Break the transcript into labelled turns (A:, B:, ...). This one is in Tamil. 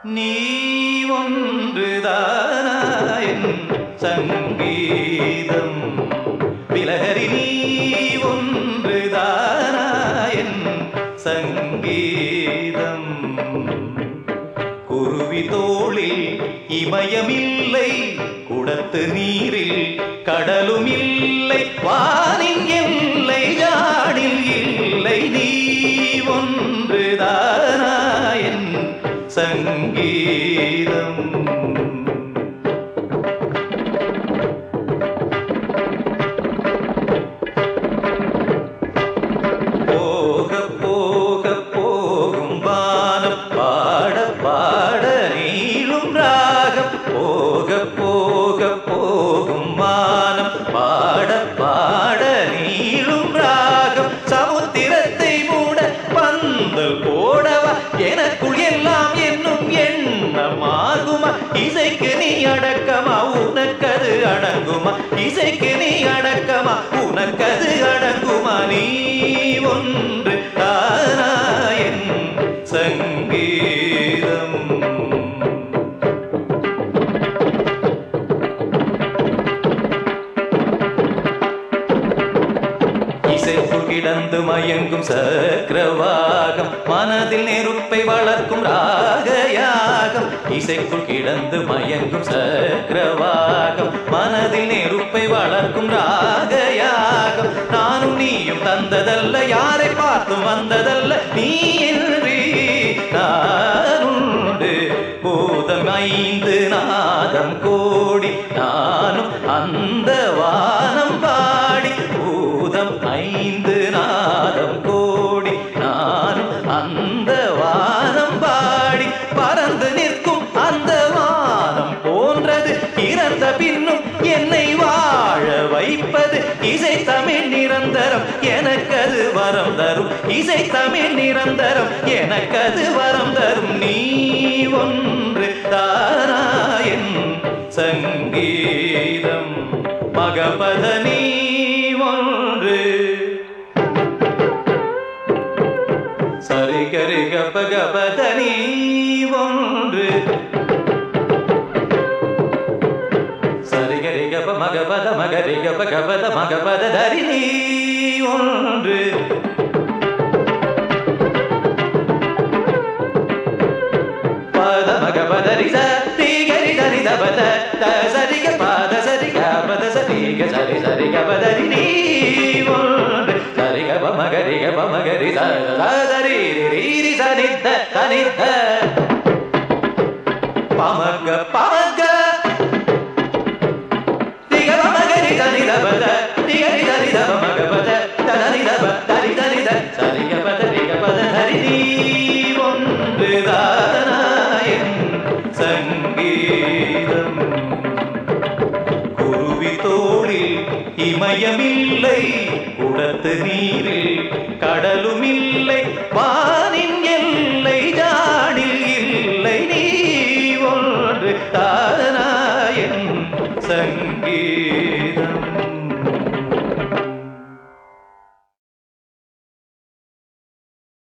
A: நீ ஒன்றுதானா என் சங்கீதம் விலகரி நீ ஒன்றுதானா என் சங்கீதம் குருவி தோளில் இமயமில்லை குடத்து நீரில் கடலும் இல்லை வானின் எல்லை ஜாடில் இல்லை நீ ஒன்றுதானா என் சங்கீதம் போக போக போகும் வானம் பாட பாட நீளும் ராகம் போக போக போகும் வானம் பாட பாட நீளும் ராகம் சமுத்திரத்தை மூட பந்தல் போடவா எனக்குள் எல்லாம் என்னும் எண்ணமாகுமா இசைக்கு நீ அடக்கமா உனக்கது அடங்குமா இசைக்கு நீ அடக்கமா உனக்கது அடங்குமா நீ ஒன்று தானா என் சங்கீதம் இசைக்குள் கிடந்து மயங்கும் சக்கரவாகம் மனதில் நெருப்பை வளர்க்கும் ராகயாகம் இசைக்குள் கிடந்து மயங்கும் சக்கரவாகம் மனதில் நெருப்பை வளர்க்கும் ராகயாகம் நானும் நீயும் தந்ததல்ல யாரை பார்த்தும் வந்ததல்ல நீ என்று நானுண்டு பூதம் ஐந்து நாதம் கோடி நானும் அந்த வானம் பாடி பூதம் ஐந்து நாதம் கோடி நானும் அந்த வானம் பாடி பறந்து நிற்கும் அந்த வானம் போன்றது இறந்த பின்னும் என்னை வாழ வைப்பது இசை தமிழ் நிரந்தரம் எனக்கது வரம் தரும் இசை தமிழ் நிரந்தரம் எனக்கது வரம் தரும் நீ ஒன்று தாராயன் சங்கீதம் மகபத நீ ஒன்று சரி கரி கப கபத நீ ஒன்று சரி கரி கப மகபத மகரி கப கபத மகபத தரி நீ ஒன்று பத மகபத ரிச தீகரி தரி தபத த சரி க பத சரி க பத சரி க சரி சரி க பத ரி நீ ஒன்று சரி க ப மகரி க ப மகரி ச ச சரி ரி ரி ரி ச நி த த நி த பமக பமக திக மகரி தனி தபத திகரி தனி தப மகபத தனி தப தனி தனி த சரி க பத ரி க பத ஹரி நீ ஒன்று தானாயன் சங்கீதம் குருவி தோளில் இமயமில்லை குடத்து நீரில் கடலுமில்லை வான